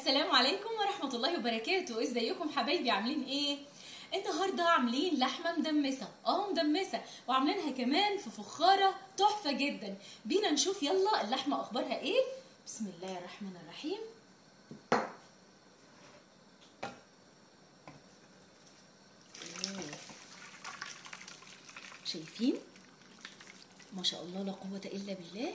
السلام عليكم ورحمة الله وبركاته ازيكم حبايبي عاملين ايه النهاردة عاملين لحمة مدمسة اه مدمسة وعاملينها كمان في فخارة تحفة جدا بينا نشوف يلا اللحمة اخبارها ايه بسم الله الرحمن الرحيم أوه. شايفين ما شاء الله لا قوة الا بالله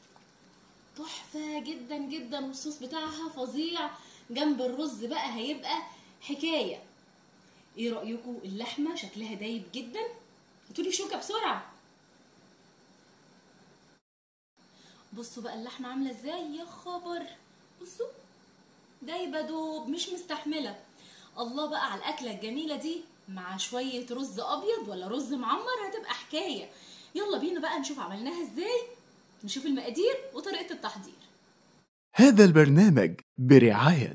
تحفة جدا جدا والصوص بتاعها فظيع جنب الرز بقى هيبقى حكاية ايه رأيكم اللحمة شكلها دايب جدا هاتولي شوكة بسرعة بصوا بقى اللحمة عاملة ازاي يا خبر بصوا دايبة دوب مش مستحملة الله بقى على الأكلة الجميلة دي مع شوية رز أبيض ولا رز معمر هتبقى حكاية يلا بينا بقى نشوف عملناها ازاي نشوف المقادير وطريقة التحضير هذا البرنامج برعاية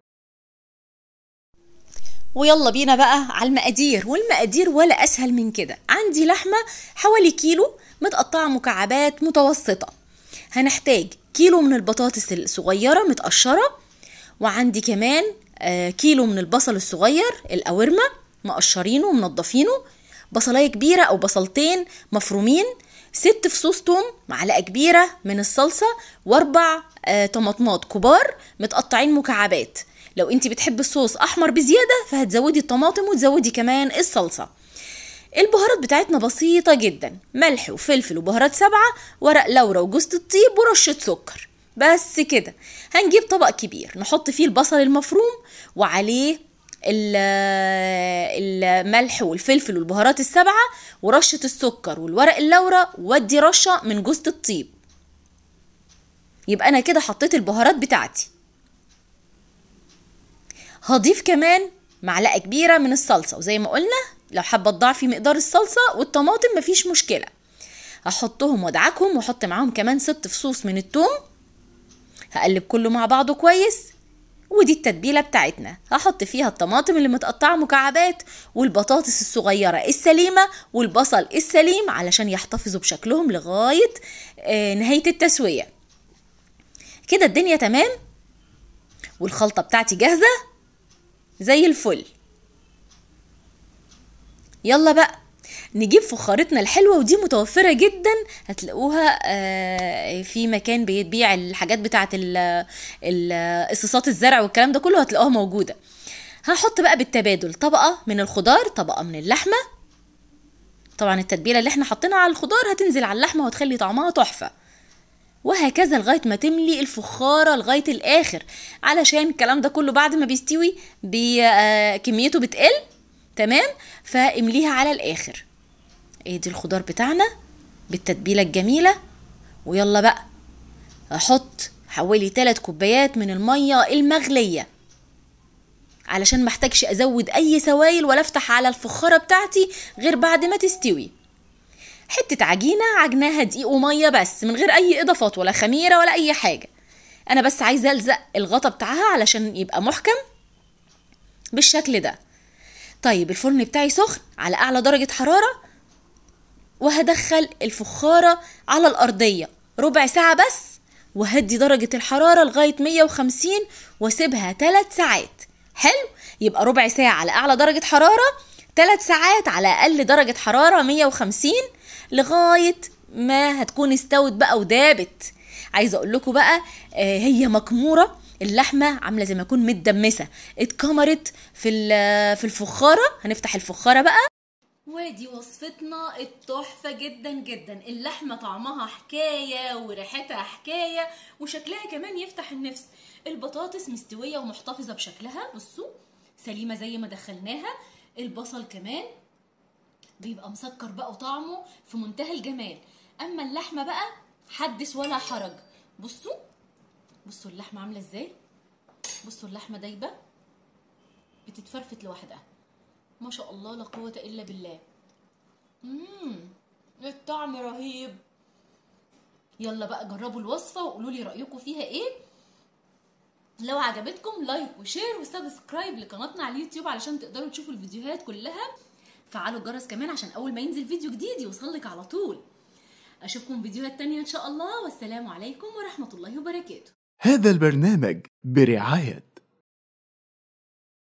ويلا بينا بقى على المقادير والمقادير ولا اسهل من كده عندي لحمه حوالي كيلو متقطعه مكعبات متوسطه هنحتاج كيلو من البطاطس الصغيره متقشره وعندي كمان آه، كيلو من البصل الصغير القوارمه مقشرينه ومنضفينه بصلايه كبيره او بصلتين مفرومين ست فصوص توم معلقه كبيره من الصلصه واربع آه، طماطمات كبار متقطعين مكعبات لو انت بتحبي الصوص احمر بزياده فهتزودي الطماطم وتزودي كمان الصلصه البهارات بتاعتنا بسيطه جدا ملح وفلفل وبهارات سبعه ورق لورا وجوز الطيب ورشه سكر بس كده هنجيب طبق كبير نحط فيه البصل المفروم وعليه ال- الملح والفلفل والبهارات السبعة ورشة السكر والورق اللورا ودي رشة من جوز الطيب يبقى أنا كده حطيت البهارات بتاعتي هضيف كمان معلقة كبيرة من الصلصة وزي ما قلنا لو حابة تضاعفي مقدار الصلصة والطماطم مفيش مشكلة هحطهم وادعكهم واحط معاهم كمان ست فصوص من التوم هقلب كله مع بعضه كويس ودي التتبيله بتاعتنا هحط فيها الطماطم اللي متقطعه مكعبات والبطاطس الصغيره السليمه والبصل السليم علشان يحتفظوا بشكلهم لغايه آه، نهايه التسويه كده الدنيا تمام والخلطه بتاعتي جاهزه زي الفل يلا بقى نجيب فخارتنا الحلوة ودي متوفرة جدا هتلاقوها آه، في مكان بيبيع الحاجات بتاعة ال- ال- الصوصات الزرع والكلام ده كله هتلاقوها موجودة هحط بقى بالتبادل طبقة من الخضار طبقة من اللحمة طبعا التتبيلة اللي احنا حاطينها على الخضار هتنزل على اللحمة وتخلي طعمها تحفة وهكذا لغاية ما تملي الفخارة لغاية الآخر علشان الكلام ده كله بعد ما بيستوي بي آه، كميته بتقل تمام فامليها على الآخر ادي الخضار بتاعنا بالتتبيلة الجميلة ويلا بقى احط حوالي 3 كوبايات من المية المغلية علشان محتاجش ازود اي سوائل ولا افتح على الفخارة بتاعتي غير بعد ما تستوي حتة عجينة عجناها دقيق ومية بس من غير أي إضافات ولا خميرة ولا أي حاجة أنا بس عايزة ألزق الغطا بتاعها علشان يبقى محكم بالشكل ده طيب الفرن بتاعي سخن على أعلى درجة حرارة وهدخل الفخارة على الأرضية ربع ساعة بس وهدي درجة الحرارة لغاية 150 واسيبها 3 ساعات حلو يبقى ربع ساعة على أعلى درجة حرارة 3 ساعات على أقل درجة حرارة 150 لغاية ما هتكون استوت بقى ودابت عايزة أقول لكم بقى آه، هي مكمورة اللحمة عاملة زي ما تكون متدمسة اتكمرت في ال- في الفخارة هنفتح الفخارة بقى وادي وصفتنا التحفة جدا جدا اللحمة طعمها حكاية وريحتها حكاية وشكلها كمان يفتح النفس البطاطس مستوية ومحتفظة بشكلها بصوا سليمة زي ما دخلناها البصل كمان بيبقى مسكر بقى وطعمه في منتهى الجمال اما اللحمة بقى حدث ولا حرج بصوا بصوا اللحمة عاملة ازاي بصوا اللحمة دايبة بتتفرفت لوحدها ما شاء الله لا قوة إلا بالله مم. الطعم رهيب يلا بقى جربوا الوصفة وقولوا لي رأيكم فيها ايه لو عجبتكم لايك وشير وسبسكرايب لقناتنا على اليوتيوب علشان تقدروا تشوفوا الفيديوهات كلها فعلوا الجرس كمان عشان اول ما ينزل فيديو جديد يوصلك على طول اشوفكم فيديوهات تانية ان شاء الله والسلام عليكم ورحمة الله وبركاته هذا البرنامج برعاية